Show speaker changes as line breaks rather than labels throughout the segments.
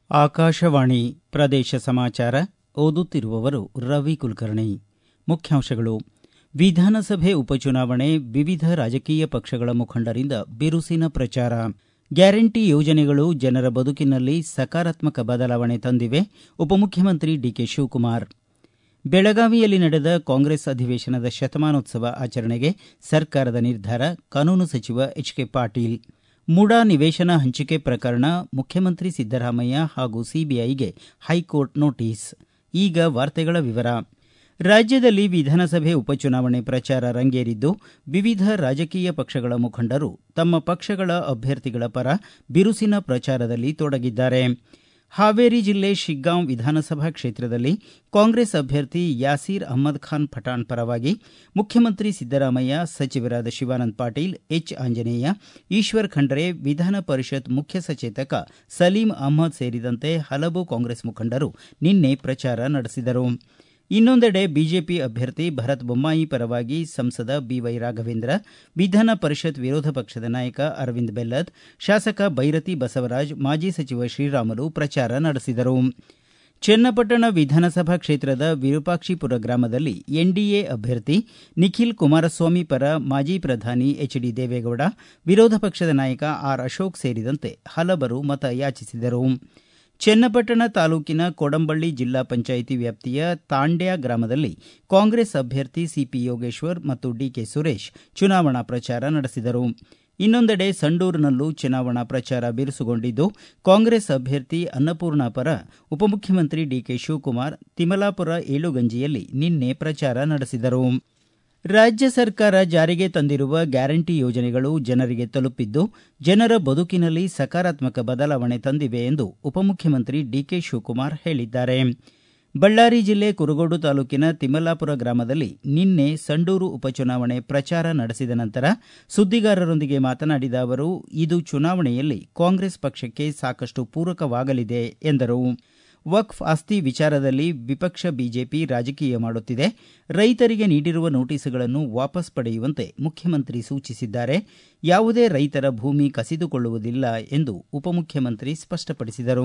ಆಕಾಶವಾಣಿ ಪ್ರದೇಶ ಸಮಾಚಾರ ಓದುತ್ತಿರುವವರು ರವಿ ಕುಲಕರ್ಣಿ ಮುಖ್ಯಾಂಶಗಳು ವಿಧಾನಸಭೆ ಉಪಚುನಾವಣೆ ವಿವಿಧ ರಾಜಕೀಯ ಪಕ್ಷಗಳ ಮುಖಂಡರಿಂದ ಬಿರುಸಿನ ಪ್ರಚಾರ ಗ್ಯಾರಂಟಿ ಯೋಜನೆಗಳು ಜನರ ಬದುಕಿನಲ್ಲಿ ಸಕಾರಾತ್ಮಕ ಬದಲಾವಣೆ ತಂದಿವೆ ಉಪಮುಖ್ಯಮಂತ್ರಿ ಡಿಕೆ ಶಿವಕುಮಾರ್ ಬೆಳಗಾವಿಯಲ್ಲಿ ನಡೆದ ಕಾಂಗ್ರೆಸ್ ಅಧಿವೇಶನದ ಶತಮಾನೋತ್ಸವ ಆಚರಣೆಗೆ ಸರ್ಕಾರದ ನಿರ್ಧಾರ ಕಾನೂನು ಸಚಿವ ಎಚ್ ಕೆ ಪಾಟೀಲ್ ಮುಡಾ ನಿವೇಶನ ಹಂಚಿಕೆ ಪ್ರಕರಣ ಮುಖ್ಯಮಂತ್ರಿ ಸಿದ್ದರಾಮಯ್ಯ ಹಾಗೂ ಸಿಬಿಐಗೆ ಹೈಕೋರ್ಟ್ ನೋಟಿಸ್ ಈಗ ವಾರ್ತೆಗಳ ವಿವರ ರಾಜ್ಯದಲ್ಲಿ ವಿಧಾನಸಭೆ ಉಪಚುನಾವಣೆ ಪ್ರಚಾರ ರಂಗೇರಿದ್ದು ವಿವಿಧ ರಾಜಕೀಯ ಪಕ್ಷಗಳ ಮುಖಂಡರು ತಮ್ಮ ಪಕ್ಷಗಳ ಅಭ್ಯರ್ಥಿಗಳ ಪರ ಬಿರುಸಿನ ಪ್ರಚಾರದಲ್ಲಿ ತೊಡಗಿದ್ದಾರೆ ಹಾವೇರಿ ಜಿಲ್ಲೆ ಶಿಗ್ಗಾಂವ್ ವಿಧಾನಸಭಾ ಕ್ಷೇತ್ರದಲ್ಲಿ ಕಾಂಗ್ರೆಸ್ ಅಭ್ಯರ್ಥಿ ಯಾಸೀರ್ ಅಹ್ಮದ್ ಖಾನ್ ಪಠಾಣ್ ಪರವಾಗಿ ಮುಖ್ಯಮಂತ್ರಿ ಸಿದ್ದರಾಮಯ್ಯ ಸಚಿವರಾದ ಶಿವಾನಂದ ಪಾಟೀಲ್ ಎಚ್ ಆಂಜನೇಯ ಈಶ್ವರ್ ಖಂಡ್ರೆ ವಿಧಾನ ಪರಿಷತ್ ಮುಖ್ಯ ಸಚೇತಕ ಸಲೀಂ ಅಹ್ಮದ್ ಸೇರಿದಂತೆ ಹಲವು ಕಾಂಗ್ರೆಸ್ ಮುಖಂಡರು ನಿನ್ನೆ ಪ್ರಚಾರ ನಡೆಸಿದರು ಇನ್ನೊಂದೆಡೆ ಬಿಜೆಪಿ ಅಭ್ಯರ್ಥಿ ಭರತ್ ಬೊಮ್ಮಾಯಿ ಪರವಾಗಿ ಸಂಸದ ಬಿವೈ ರಾಘವೇಂದ್ರ ವಿಧಾನ ಪರಿಷತ್ ವಿರೋಧ ಪಕ್ಷದ ನಾಯಕ ಅರವಿಂದ ಬೆಲ್ಲದ್ ಶಾಸಕ ಬೈರತಿ ಬಸವರಾಜ್ ಮಾಜಿ ಸಚಿವ ಶ್ರೀರಾಮುಲು ಪ್ರಚಾರ ನಡೆಸಿದರು ಚನ್ನಪಟ್ಟಣ ವಿಧಾನಸಭಾ ಕ್ಷೇತ್ರದ ವಿರೂಪಾಕ್ಷಿಪುರ ಗ್ರಾಮದಲ್ಲಿ ಎನ್ಡಿಎ ಅಭ್ಯರ್ಥಿ ನಿಖಿಲ್ ಕುಮಾರಸ್ವಾಮಿ ಪರ ಮಾಜಿ ಪ್ರಧಾನಿ ಎಚ್ ಡಿ ದೇವೇಗೌಡ ವಿರೋಧ ಪಕ್ಷದ ನಾಯಕ ಆರ್ ಅಶೋಕ್ ಸೇರಿದಂತೆ ಹಲವರು ಮತ ಯಾಚಿಸಿದರು ಚನ್ನಪಟ್ಟಣ ತಾಲೂಕಿನ ಕೊಡಂಬಳ್ಳಿ ಜಿಲ್ಲಾ ಪಂಚಾಯಿತಿ ವ್ಯಾಪ್ತಿಯ ತಾಂಡ್ಯ ಗ್ರಾಮದಲ್ಲಿ ಕಾಂಗ್ರೆಸ್ ಅಭ್ಯರ್ಥಿ ಸಿಪಿ ಯೋಗೇಶ್ವರ್ ಮತ್ತು ಡಿಕೆ ಸುರೇಶ್ ಚುನಾವಣಾ ಪ್ರಚಾರ ನಡೆಸಿದರು ಇನ್ನೊಂದೆಡೆ ಸಂಡೂರಿನಲ್ಲೂ ಚುನಾವಣಾ ಪ್ರಚಾರ ಬಿರುಸುಗೊಂಡಿದ್ದು ಕಾಂಗ್ರೆಸ್ ಅಭ್ಯರ್ಥಿ ಅನ್ನಪೂರ್ಣ ಪರ ಉಪಮುಖ್ಯಮಂತ್ರಿ ಡಿಕೆ ಶಿವಕುಮಾರ್ ತಿಮಲಾಪುರ ಏಳುಗಂಜಿಯಲ್ಲಿ ನಿನ್ನೆ ಪ್ರಚಾರ ನಡೆಸಿದರು ರಾಜ್ಯ ಸರ್ಕಾರ ಜಾರಿಗೆ ತಂದಿರುವ ಗ್ಯಾರಂಟಿ ಯೋಜನೆಗಳು ಜನರಿಗೆ ತಲುಪಿದ್ದು ಜನರ ಬದುಕಿನಲ್ಲಿ ಸಕಾರಾತ್ಮಕ ಬದಲಾವಣೆ ತಂದಿವೆ ಎಂದು ಉಪಮುಖ್ಯಮಂತ್ರಿ ಡಿಕೆ ಶಿವಕುಮಾರ್ ಹೇಳಿದ್ದಾರೆ ಬಳ್ಳಾರಿ ಜಿಲ್ಲೆ ಕುರುಗೋಡು ತಾಲೂಕಿನ ತಿಮ್ಮಲಾಪುರ ಗ್ರಾಮದಲ್ಲಿ ನಿನ್ನೆ ಸಂಡೂರು ಉಪಚುನಾವಣೆ ಪ್ರಚಾರ ನಡೆಸಿದ ನಂತರ ಸುದ್ದಿಗಾರರೊಂದಿಗೆ ಮಾತನಾಡಿದ ಅವರು ಇದು ಚುನಾವಣೆಯಲ್ಲಿ ಕಾಂಗ್ರೆಸ್ ಪಕ್ಷಕ್ಕೆ ಸಾಕಷ್ಟು ಪೂರಕವಾಗಲಿದೆ ಎಂದರು ವಕ್ಫ್ ಆಸ್ತಿ ವಿಚಾರದಲ್ಲಿ ವಿಪಕ್ಷ ಬಿಜೆಪಿ ರಾಜಕೀಯ ಮಾಡುತ್ತಿದೆ ರೈತರಿಗೆ ನೀಡಿರುವ ನೋಟಿಸ್ಗಳನ್ನು ವಾಪಸ್ ಪಡೆಯುವಂತೆ ಮುಖ್ಯಮಂತ್ರಿ ಸೂಚಿಸಿದ್ದಾರೆ ಯಾವುದೇ ರೈತರ ಭೂಮಿ ಕಸಿದುಕೊಳ್ಳುವುದಿಲ್ಲ ಎಂದು ಉಪಮುಖ್ಯಮಂತ್ರಿ ಸ್ಪಷ್ಟಪಡಿಸಿದರು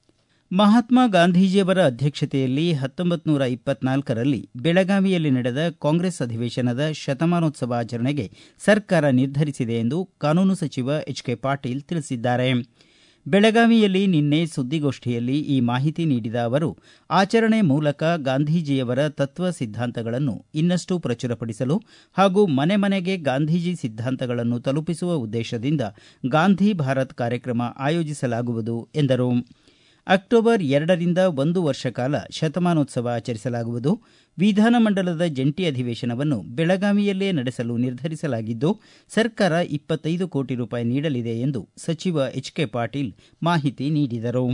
ಮಹಾತ್ಮ ಗಾಂಧೀಜಿಯವರ ಅಧ್ಯಕ್ಷತೆಯಲ್ಲಿ ಹತ್ತೊಂಬತ್ತು ನೂರ ಇಪ್ಪತ್ನಾಲ್ಕರಲ್ಲಿ ಬೆಳಗಾವಿಯಲ್ಲಿ ನಡೆದ ಕಾಂಗ್ರೆಸ್ ಅಧಿವೇಶನದ ಶತಮಾನೋತ್ಸವ ಆಚರಣೆಗೆ ಸರ್ಕಾರ ನಿರ್ಧರಿಸಿದೆ ಎಂದು ಕಾನೂನು ಸಚಿವ ಎಚ್ ಕೆ ಪಾಟೀಲ್ ತಿಳಿಸಿದ್ದಾರೆ ಬೆಳಗಾವಿಯಲ್ಲಿ ನಿನ್ನೆ ಸುದ್ದಿಗೋಷ್ಠಿಯಲ್ಲಿ ಈ ಮಾಹಿತಿ ನೀಡಿದ ಅವರು ಆಚರಣೆ ಮೂಲಕ ಗಾಂಧೀಜಿಯವರ ತತ್ವ ಸಿದ್ಧಾಂತಗಳನ್ನು ಇನ್ನಷ್ಟು ಪ್ರಚುರಪಡಿಸಲು ಹಾಗೂ ಮನೆ ಮನೆಗೆ ಗಾಂಧೀಜಿ ಸಿದ್ಧಾಂತಗಳನ್ನು ತಲುಪಿಸುವ ಉದ್ದೇಶದಿಂದ ಗಾಂಧಿ ಭಾರತ್ ಕಾರ್ಯಕ್ರಮ ಆಯೋಜಿಸಲಾಗುವುದು ಎಂದರು ಅಕ್ಟೋಬರ್ ಎರಡರಿಂದ ಒಂದು ವರ್ಷ ಕಾಲ ಶತಮಾನೋತ್ಸವ ಆಚರಿಸಲಾಗುವುದು ವಿಧಾನಮಂಡಲದ ಜಂಟಿ ಅಧಿವೇಶನವನ್ನು ಬೆಳಗಾವಿಯಲ್ಲೇ ನಡೆಸಲು ನಿರ್ಧರಿಸಲಾಗಿದ್ದು ಸರ್ಕಾರ ಇಪ್ಪತ್ತೈದು ಕೋಟಿ ರೂಪಾಯಿ ನೀಡಲಿದೆ ಎಂದು ಸಚಿವ ಎಚ್ ಕೆ ಪಾಟೀಲ್ ಮಾಹಿತಿ ನೀಡಿದರು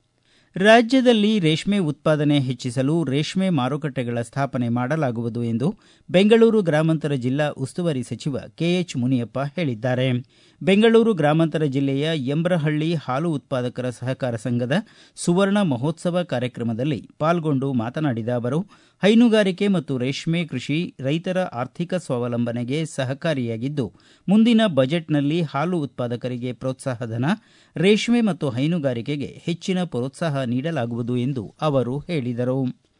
ರಾಜ್ಯದಲ್ಲಿ ರೇಷ್ಮೆ ಉತ್ಪಾದನೆ ಹೆಚ್ಚಿಸಲು ರೇಷ್ಮೆ ಮಾರುಕಟ್ಟೆಗಳ ಸ್ಥಾಪನೆ ಮಾಡಲಾಗುವುದು ಎಂದು ಬೆಂಗಳೂರು ಗ್ರಾಮಾಂತರ ಜಿಲ್ಲಾ ಉಸ್ತುವಾರಿ ಸಚಿವ ಕೆಎಚ್ ಮುನಿಯಪ್ಪ ಹೇಳಿದ್ದಾರೆ ಬೆಂಗಳೂರು ಗ್ರಾಮಾಂತರ ಜಿಲ್ಲೆಯ ಯಂಬ್ರಹಳ್ಳಿ ಹಾಲು ಉತ್ಪಾದಕರ ಸಹಕಾರ ಸಂಘದ ಸುವರ್ಣ ಮಹೋತ್ಸವ ಕಾರ್ಯಕ್ರಮದಲ್ಲಿ ಪಾಲ್ಗೊಂಡು ಮಾತನಾಡಿದ ಅವರು ಹೈನುಗಾರಿಕೆ ಮತ್ತು ರೇಷ್ಮೆ ಕೃಷಿ ರೈತರ ಆರ್ಥಿಕ ಸ್ವಾವಲಂಬನೆಗೆ ಸಹಕಾರಿಯಾಗಿದ್ದು ಮುಂದಿನ ಬಜೆಟ್ನಲ್ಲಿ ಹಾಲು ಉತ್ಪಾದಕರಿಗೆ ಪ್ರೋತ್ಸಾಹಧನ ರೇಷ್ಮೆ ಮತ್ತು ಹೈನುಗಾರಿಕೆಗೆ ಹೆಚ್ಚಿನ ಪ್ರೋತ್ಸಾಹ ನೀಡಲಾಗುವುದು ಎಂದು ಅವರು ಹೇಳಿದರು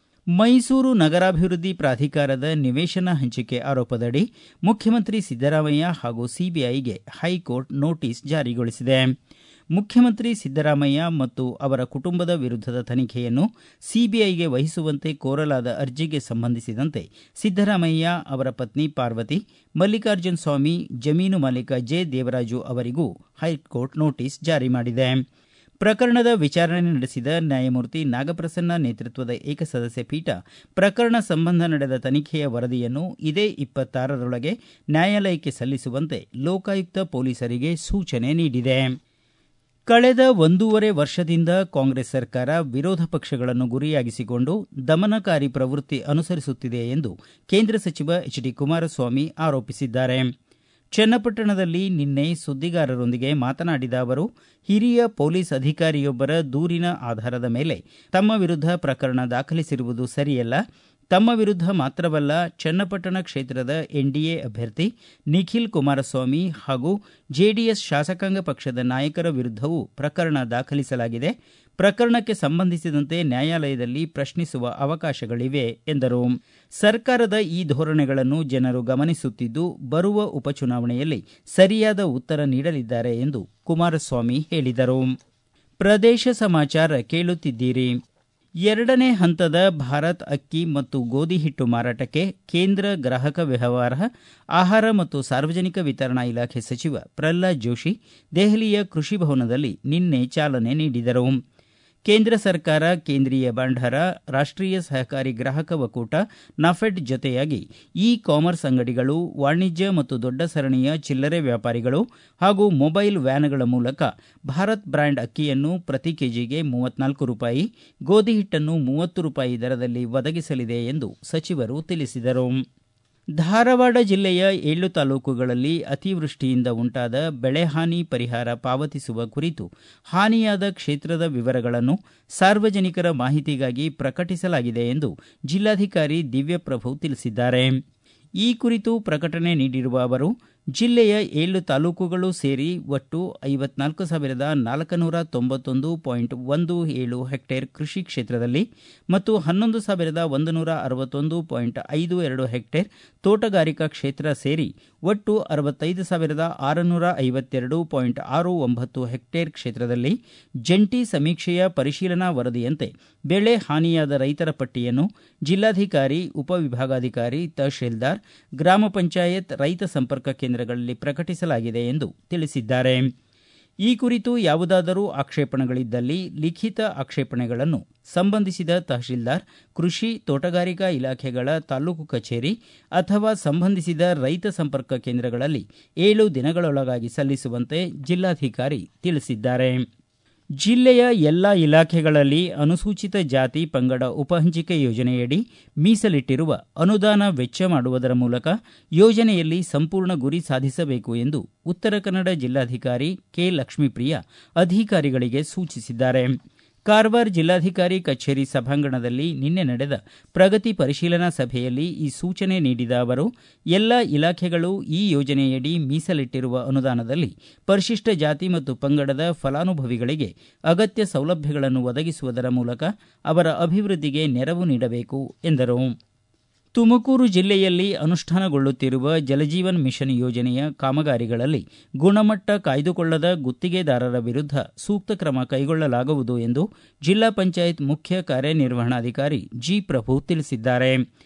ಮೈಸೂರು ನಗರಾಭಿವೃದ್ಧಿ ಪ್ರಾಧಿಕಾರದ ನಿವೇಶನ ಹಂಚಿಕೆ ಆರೋಪದಡಿ ಮುಖ್ಯಮಂತ್ರಿ ಸಿದ್ದರಾಮಯ್ಯ ಹಾಗೂ ಸಿಬಿಐಗೆ ಹೈಕೋರ್ಟ್ ನೋಟಿಸ್ ಜಾರಿಗೊಳಿಸಿದೆ ಮುಖ್ಯಮಂತ್ರಿ ಸಿದ್ದರಾಮಯ್ಯ ಮತ್ತು ಅವರ ಕುಟುಂಬದ ವಿರುದ್ಧದ ತನಿಖೆಯನ್ನು ಸಿಬಿಐಗೆ ವಹಿಸುವಂತೆ ಕೋರಲಾದ ಅರ್ಜಿಗೆ ಸಂಬಂಧಿಸಿದಂತೆ ಸಿದ್ದರಾಮಯ್ಯ ಅವರ ಪತ್ನಿ ಪಾರ್ವತಿ ಮಲ್ಲಿಕಾರ್ಜುನ ಸ್ವಾಮಿ ಜಮೀನು ಮಾಲೀಕ ಜೆ ದೇವರಾಜು ಅವರಿಗೂ ಹೈಕೋರ್ಟ್ ನೋಟಿಸ್ ಜಾರಿ ಮಾಡಿದೆ ಪ್ರಕರಣದ ವಿಚಾರಣೆ ನಡೆಸಿದ ನ್ಯಾಯಮೂರ್ತಿ ನಾಗಪ್ರಸನ್ನ ನೇತೃತ್ವದ ಏಕಸದಸ್ಯ ಪೀಠ ಪ್ರಕರಣ ಸಂಬಂಧ ನಡೆದ ತನಿಖೆಯ ವರದಿಯನ್ನು ಇದೇ ಇಪ್ಪತ್ತಾರರೊಳಗೆ ನ್ಯಾಯಾಲಯಕ್ಕೆ ಸಲ್ಲಿಸುವಂತೆ ಲೋಕಾಯುಕ್ತ ಪೊಲೀಸರಿಗೆ ಸೂಚನೆ ನೀಡಿದೆ ಕಳೆದ ಒಂದೂವರೆ ವರ್ಷದಿಂದ ಕಾಂಗ್ರೆಸ್ ಸರ್ಕಾರ ವಿರೋಧ ಪಕ್ಷಗಳನ್ನು ಗುರಿಯಾಗಿಸಿಕೊಂಡು ದಮನಕಾರಿ ಪ್ರವೃತ್ತಿ ಅನುಸರಿಸುತ್ತಿದೆ ಎಂದು ಕೇಂದ್ರ ಸಚಿವ ಎಚ್ ಡಿ ಕುಮಾರಸ್ವಾಮಿ ಆರೋಪಿಸಿದ್ದಾರೆ ಚನ್ನಪಟ್ಟಣದಲ್ಲಿ ನಿನ್ನೆ ಸುದ್ದಿಗಾರರೊಂದಿಗೆ ಮಾತನಾಡಿದ ಅವರು ಹಿರಿಯ ಪೊಲೀಸ್ ಅಧಿಕಾರಿಯೊಬ್ಬರ ದೂರಿನ ಆಧಾರದ ಮೇಲೆ ತಮ್ಮ ವಿರುದ್ಧ ಪ್ರಕರಣ ದಾಖಲಿಸಿರುವುದು ಸರಿಯಲ್ಲ ತಮ್ಮ ವಿರುದ್ಧ ಮಾತ್ರವಲ್ಲ ಚನ್ನಪಟ್ಟಣ ಕ್ಷೇತ್ರದ ಎನ್ಡಿಎ ಅಭ್ಯರ್ಥಿ ನಿಖಿಲ್ ಕುಮಾರಸ್ವಾಮಿ ಹಾಗೂ ಜೆಡಿಎಸ್ ಶಾಸಕಾಂಗ ಪಕ್ಷದ ನಾಯಕರ ವಿರುದ್ಧವೂ ಪ್ರಕರಣ ದಾಖಲಿಸಲಾಗಿದೆ ಪ್ರಕರಣಕ್ಕೆ ಸಂಬಂಧಿಸಿದಂತೆ ನ್ಯಾಯಾಲಯದಲ್ಲಿ ಪ್ರಶ್ನಿಸುವ ಅವಕಾಶಗಳಿವೆ ಎಂದರು ಸರ್ಕಾರದ ಈ ಧೋರಣೆಗಳನ್ನು ಜನರು ಗಮನಿಸುತ್ತಿದ್ದು ಬರುವ ಉಪಚುನಾವಣೆಯಲ್ಲಿ ಸರಿಯಾದ ಉತ್ತರ ನೀಡಲಿದ್ದಾರೆ ಎಂದು ಕುಮಾರಸ್ವಾಮಿ ಹೇಳಿದರು ಪ್ರದೇಶ ಸಮಾಚಾರ ಕೇಳುತ್ತಿದ್ದೀರಿ ಎರಡನೇ ಹಂತದ ಭಾರತ್ ಅಕ್ಕಿ ಮತ್ತು ಗೋಧಿ ಹಿಟ್ಟು ಮಾರಾಟಕ್ಕೆ ಕೇಂದ್ರ ಗ್ರಾಹಕ ವ್ಯವಹಾರ ಆಹಾರ ಮತ್ತು ಸಾರ್ವಜನಿಕ ವಿತರಣಾ ಇಲಾಖೆ ಸಚಿವ ಪ್ರಹ್ಲಾದ್ ಜೋಶಿ ದೆಹಲಿಯ ಕೃಷಿ ಭವನದಲ್ಲಿ ನಿನ್ನೆ ಚಾಲನೆ ನೀಡಿದರು ಕೇಂದ್ರ ಸರ್ಕಾರ ಕೇಂದ್ರೀಯ ಭಂಡಾರ ರಾಷ್ಟೀಯ ಸಹಕಾರಿ ಗ್ರಾಹಕ ಒಕ್ಕೂಟ ನಫೆಡ್ ಜೊತೆಯಾಗಿ ಇ ಕಾಮರ್ಸ್ ಅಂಗಡಿಗಳು ವಾಣಿಜ್ಯ ಮತ್ತು ದೊಡ್ಡ ಸರಣಿಯ ಚಿಲ್ಲರೆ ವ್ಯಾಪಾರಿಗಳು ಹಾಗೂ ಮೊಬೈಲ್ ವ್ಯಾನ್ಗಳ ಮೂಲಕ ಭಾರತ್ ಬ್ರ್ಯಾಂಡ್ ಅಕ್ಕಿಯನ್ನು ಪ್ರತಿ ಕೆಜಿಗೆ ಮೂವತ್ನಾಲ್ಕು ರೂಪಾಯಿ ಗೋಧಿ ಹಿಟ್ಟನ್ನು ಮೂವತ್ತು ರೂಪಾಯಿ ದರದಲ್ಲಿ ಒದಗಿಸಲಿದೆ ಎಂದು ಸಚಿವರು ತಿಳಿಸಿದರು ಧಾರವಾಡ ಜಿಲ್ಲೆಯ ಏಳು ತಾಲೂಕುಗಳಲ್ಲಿ ಅತಿವೃಷ್ಟಿಯಿಂದ ಉಂಟಾದ ಬೆಳೆಹಾನಿ ಪರಿಹಾರ ಪಾವತಿಸುವ ಕುರಿತು ಹಾನಿಯಾದ ಕ್ಷೇತ್ರದ ವಿವರಗಳನ್ನು ಸಾರ್ವಜನಿಕರ ಮಾಹಿತಿಗಾಗಿ ಪ್ರಕಟಿಸಲಾಗಿದೆ ಎಂದು ಜಿಲ್ಲಾಧಿಕಾರಿ ದಿವ್ಯಪ್ರಭು ತಿಳಿಸಿದ್ದಾರೆ ಈ ಕುರಿತು ಪ್ರಕಟಣೆ ನೀಡಿರುವ ಅವರು ಜಿಲ್ಲೆಯ ಏಳು ತಾಲೂಕುಗಳು ಸೇರಿ ಒಟ್ಟು ಐವತ್ನಾಲ್ಕು ಸಾವಿರದ ನಾಲ್ಕುನೂರ ತೊಂಬತ್ತೊಂದು ಪಾಯಿಂಟ್ ಒಂದು ಏಳು ಹೆಕ್ಟೇರ್ ಕೃಷಿ ಕ್ಷೇತ್ರದಲ್ಲಿ ಮತ್ತು ಹನ್ನೊಂದು ಸಾವಿರದ ಒಂದು ನೂರ ಅರವತ್ತೊಂದು ಪಾಯಿಂಟ್ ಐದು ಎರಡು ಹೆಕ್ಟೇರ್ ತೋಟಗಾರಿಕಾ ಕ್ಷೇತ್ರ ಸೇರಿ ಒಟ್ಟು ಅರವತ್ತೈದು ಸಾವಿರದ ಆರುನೂರ ಐವತ್ತೆರಡು ಪಾಯಿಂಟ್ ಆರು ಒಂಬತ್ತು ಹೆಕ್ಟೇರ್ ಕ್ಷೇತ್ರದಲ್ಲಿ ಜಂಟಿ ಸಮೀಕ್ಷೆಯ ಪರಿಶೀಲನಾ ವರದಿಯಂತೆ ಬೆಳೆ ಹಾನಿಯಾದ ರೈತರ ಪಟ್ಟಿಯನ್ನು ಜಿಲ್ಲಾಧಿಕಾರಿ ಉಪವಿಭಾಗಾಧಿಕಾರಿ ತಹಶೀಲ್ದಾರ್ ಗ್ರಾಮ ಪಂಚಾಯತ್ ರೈತ ಸಂಪರ್ಕ ಕೇಂದ್ರಗಳಲ್ಲಿ ಪ್ರಕಟಿಸಲಾಗಿದೆ ಎಂದು ತಿಳಿಸಿದ್ದಾರೆ ಈ ಕುರಿತು ಯಾವುದಾದರೂ ಆಕ್ಷೇಪಣೆಗಳಿದ್ದಲ್ಲಿ ಲಿಖಿತ ಆಕ್ಷೇಪಣೆಗಳನ್ನು ಸಂಬಂಧಿಸಿದ ತಹಶೀಲ್ದಾರ್ ಕೃಷಿ ತೋಟಗಾರಿಕಾ ಇಲಾಖೆಗಳ ತಾಲೂಕು ಕಚೇರಿ ಅಥವಾ ಸಂಬಂಧಿಸಿದ ರೈತ ಸಂಪರ್ಕ ಕೇಂದ್ರಗಳಲ್ಲಿ ಏಳು ದಿನಗಳೊಳಗಾಗಿ ಸಲ್ಲಿಸುವಂತೆ ಜಿಲ್ಲಾಧಿಕಾರಿ ತಿಳಿಸಿದ್ದಾರೆ ಜಿಲ್ಲೆಯ ಎಲ್ಲ ಇಲಾಖೆಗಳಲ್ಲಿ ಅನುಸೂಚಿತ ಜಾತಿ ಪಂಗಡ ಉಪಹಂಚಿಕೆ ಯೋಜನೆಯಡಿ ಮೀಸಲಿಟ್ಟಿರುವ ಅನುದಾನ ವೆಚ್ಚ ಮಾಡುವುದರ ಮೂಲಕ ಯೋಜನೆಯಲ್ಲಿ ಸಂಪೂರ್ಣ ಗುರಿ ಸಾಧಿಸಬೇಕು ಎಂದು ಉತ್ತರ ಕನ್ನಡ ಜಿಲ್ಲಾಧಿಕಾರಿ ಕೆ ಲಕ್ಷ್ಮೀಪ್ರಿಯ ಅಧಿಕಾರಿಗಳಿಗೆ ಸೂಚಿಸಿದ್ದಾರೆ ಕಾರವಾರ ಜಿಲ್ಲಾಧಿಕಾರಿ ಕಚೇರಿ ಸಭಾಂಗಣದಲ್ಲಿ ನಿನ್ನೆ ನಡೆದ ಪ್ರಗತಿ ಪರಿಶೀಲನಾ ಸಭೆಯಲ್ಲಿ ಈ ಸೂಚನೆ ನೀಡಿದ ಅವರು ಎಲ್ಲ ಇಲಾಖೆಗಳು ಈ ಯೋಜನೆಯಡಿ ಮೀಸಲಿಟ್ಟಿರುವ ಅನುದಾನದಲ್ಲಿ ಪರಿಶಿಷ್ಟ ಜಾತಿ ಮತ್ತು ಪಂಗಡದ ಫಲಾನುಭವಿಗಳಿಗೆ ಅಗತ್ಯ ಸೌಲಭ್ಯಗಳನ್ನು ಒದಗಿಸುವುದರ ಮೂಲಕ ಅವರ ಅಭಿವೃದ್ಧಿಗೆ ನೆರವು ನೀಡಬೇಕು ಎಂದರು ತುಮಕೂರು ಜಿಲ್ಲೆಯಲ್ಲಿ ಅನುಷ್ಠಾನಗೊಳ್ಳುತ್ತಿರುವ ಜಲಜೀವನ್ ಮಿಷನ್ ಯೋಜನೆಯ ಕಾಮಗಾರಿಗಳಲ್ಲಿ ಗುಣಮಟ್ಟ ಕಾಯ್ದುಕೊಳ್ಳದ ಗುತ್ತಿಗೆದಾರರ ವಿರುದ್ಧ ಸೂಕ್ತ ಕ್ರಮ ಕೈಗೊಳ್ಳಲಾಗುವುದು ಎಂದು ಜಿಲ್ಲಾ ಪಂಚಾಯತ್ ಮುಖ್ಯ ಕಾರ್ಯನಿರ್ವಹಣಾಧಿಕಾರಿ ಜಿ ಪ್ರಭು ತಿಳಿಸಿದ್ದಾರೆ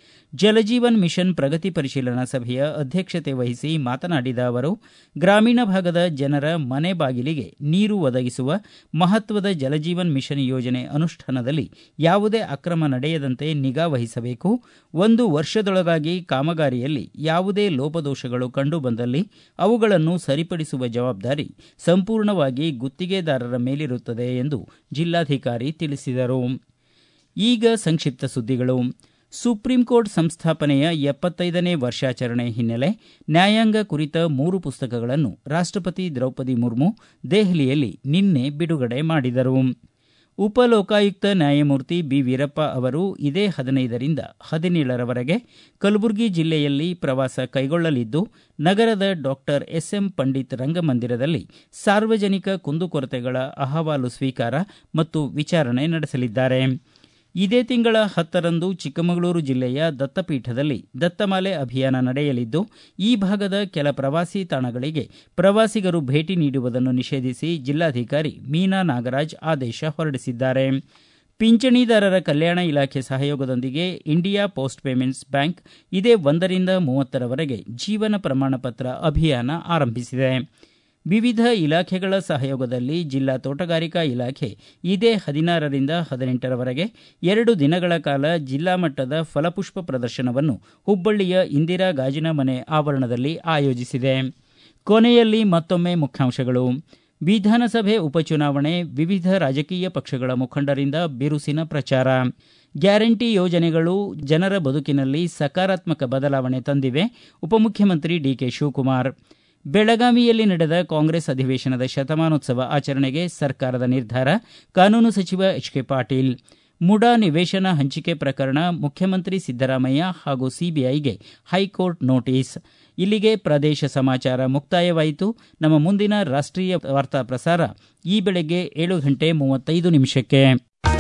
ಜಲಜೀವನ್ ಮಿಷನ್ ಪ್ರಗತಿ ಪರಿಶೀಲನಾ ಸಭೆಯ ಅಧ್ಯಕ್ಷತೆ ವಹಿಸಿ ಮಾತನಾಡಿದ ಅವರು ಗ್ರಾಮೀಣ ಭಾಗದ ಜನರ ಮನೆ ಬಾಗಿಲಿಗೆ ನೀರು ಒದಗಿಸುವ ಮಹತ್ವದ ಜಲಜೀವನ್ ಮಿಷನ್ ಯೋಜನೆ ಅನುಷ್ಠಾನದಲ್ಲಿ ಯಾವುದೇ ಅಕ್ರಮ ನಡೆಯದಂತೆ ನಿಗಾ ವಹಿಸಬೇಕು ಒಂದು ವರ್ಷದೊಳಗಾಗಿ ಕಾಮಗಾರಿಯಲ್ಲಿ ಯಾವುದೇ ಲೋಪದೋಷಗಳು ಕಂಡುಬಂದಲ್ಲಿ ಅವುಗಳನ್ನು ಸರಿಪಡಿಸುವ ಜವಾಬ್ದಾರಿ ಸಂಪೂರ್ಣವಾಗಿ ಗುತ್ತಿಗೆದಾರರ ಮೇಲಿರುತ್ತದೆ ಎಂದು ಜಿಲ್ಲಾಧಿಕಾರಿ ತಿಳಿಸಿದರು ಈಗ ಸಂಕ್ಷಿಪ್ತ ಸುದ್ದಿಗಳು ಸುಪ್ರೀಂ ಕೋರ್ಟ್ ಸಂಸ್ಥಾಪನೆಯ ಎಪ್ಪತ್ತೈದನೇ ವರ್ಷಾಚರಣೆ ಹಿನ್ನೆಲೆ ನ್ಯಾಯಾಂಗ ಕುರಿತ ಮೂರು ಪುಸ್ತಕಗಳನ್ನು ರಾಷ್ಟಪತಿ ದ್ರೌಪದಿ ಮುರ್ಮು ದೆಹಲಿಯಲ್ಲಿ ನಿನ್ನೆ ಬಿಡುಗಡೆ ಮಾಡಿದರು ಉಪಲೋಕಾಯುಕ್ತ ನ್ಯಾಯಮೂರ್ತಿ ಬಿ ವೀರಪ್ಪ ಅವರು ಇದೇ ಹದಿನೈದರಿಂದ ಹದಿನೇಳರವರೆಗೆ ಕಲಬುರಗಿ ಜಿಲ್ಲೆಯಲ್ಲಿ ಪ್ರವಾಸ ಕೈಗೊಳ್ಳಲಿದ್ದು ನಗರದ ಡಾಕ್ಟರ್ ಎಸ್ಎಂ ಪಂಡಿತ್ ರಂಗಮಂದಿರದಲ್ಲಿ ಸಾರ್ವಜನಿಕ ಕುಂದುಕೊರತೆಗಳ ಅಹವಾಲು ಸ್ವೀಕಾರ ಮತ್ತು ವಿಚಾರಣೆ ನಡೆಸಲಿದ್ದಾರೆ ಇದೇ ತಿಂಗಳ ಹತ್ತರಂದು ಚಿಕ್ಕಮಗಳೂರು ಜಿಲ್ಲೆಯ ದತ್ತಪೀಠದಲ್ಲಿ ದತ್ತಮಾಲೆ ಅಭಿಯಾನ ನಡೆಯಲಿದ್ದು ಈ ಭಾಗದ ಕೆಲ ಪ್ರವಾಸಿ ತಾಣಗಳಿಗೆ ಪ್ರವಾಸಿಗರು ಭೇಟಿ ನೀಡುವುದನ್ನು ನಿಷೇಧಿಸಿ ಜಿಲ್ಲಾಧಿಕಾರಿ ಮೀನಾ ನಾಗರಾಜ್ ಆದೇಶ ಹೊರಡಿಸಿದ್ದಾರೆ ಪಿಂಚಣಿದಾರರ ಕಲ್ಯಾಣ ಇಲಾಖೆ ಸಹಯೋಗದೊಂದಿಗೆ ಇಂಡಿಯಾ ಪೋಸ್ಟ್ ಪೇಮೆಂಟ್ಸ್ ಬ್ಯಾಂಕ್ ಇದೇ ಒಂದರಿಂದ ಮೂವತ್ತರವರೆಗೆ ಜೀವನ ಪ್ರಮಾಣ ಪತ್ರ ಅಭಿಯಾನ ಆರಂಭಿಸಿದೆ ವಿವಿಧ ಇಲಾಖೆಗಳ ಸಹಯೋಗದಲ್ಲಿ ಜಿಲ್ಲಾ ತೋಟಗಾರಿಕಾ ಇಲಾಖೆ ಇದೇ ಹದಿನಾರರಿಂದ ಹದಿನೆಂಟರವರೆಗೆ ಎರಡು ದಿನಗಳ ಕಾಲ ಜಿಲ್ಲಾ ಮಟ್ಟದ ಫಲಪುಷ್ಪ ಪ್ರದರ್ಶನವನ್ನು ಹುಬ್ಬಳ್ಳಿಯ ಇಂದಿರಾ ಗಾಜಿನ ಮನೆ ಆವರಣದಲ್ಲಿ ಆಯೋಜಿಸಿದೆ ಕೊನೆಯಲ್ಲಿ ಮತ್ತೊಮ್ಮೆ ಮುಖ್ಯಾಂಶಗಳು ವಿಧಾನಸಭೆ ಉಪಚುನಾವಣೆ ವಿವಿಧ ರಾಜಕೀಯ ಪಕ್ಷಗಳ ಮುಖಂಡರಿಂದ ಬಿರುಸಿನ ಪ್ರಚಾರ ಗ್ಯಾರಂಟಿ ಯೋಜನೆಗಳು ಜನರ ಬದುಕಿನಲ್ಲಿ ಸಕಾರಾತ್ಮಕ ಬದಲಾವಣೆ ತಂದಿವೆ ಉಪಮುಖ್ಯಮಂತ್ರಿ ಡಿಕೆ ಶಿವಕುಮಾರ್ ಬೆಳಗಾವಿಯಲ್ಲಿ ನಡೆದ ಕಾಂಗ್ರೆಸ್ ಅಧಿವೇಶನದ ಶತಮಾನೋತ್ಸವ ಆಚರಣೆಗೆ ಸರ್ಕಾರದ ನಿರ್ಧಾರ ಕಾನೂನು ಸಚಿವ ಎಚ್ ಕೆ ಪಾಟೀಲ್ ಮುಡಾ ನಿವೇಶನ ಹಂಚಿಕೆ ಪ್ರಕರಣ ಮುಖ್ಯಮಂತ್ರಿ ಸಿದ್ದರಾಮಯ್ಯ ಹಾಗೂ ಸಿಬಿಐಗೆ ಹೈಕೋರ್ಟ್ ನೋಟಿಸ್ ಇಲ್ಲಿಗೆ ಪ್ರದೇಶ ಸಮಾಚಾರ ಮುಕ್ತಾಯವಾಯಿತು ನಮ್ಮ ಮುಂದಿನ ರಾಷ್ಟೀಯ ವಾರ್ತಾ ಪ್ರಸಾರ ಈ ಬೆಳಗ್ಗೆ ಏಳು ಗಂಟೆ ಮೂವತ್ತೈದು ನಿಮಿಷಕ್ಕೆ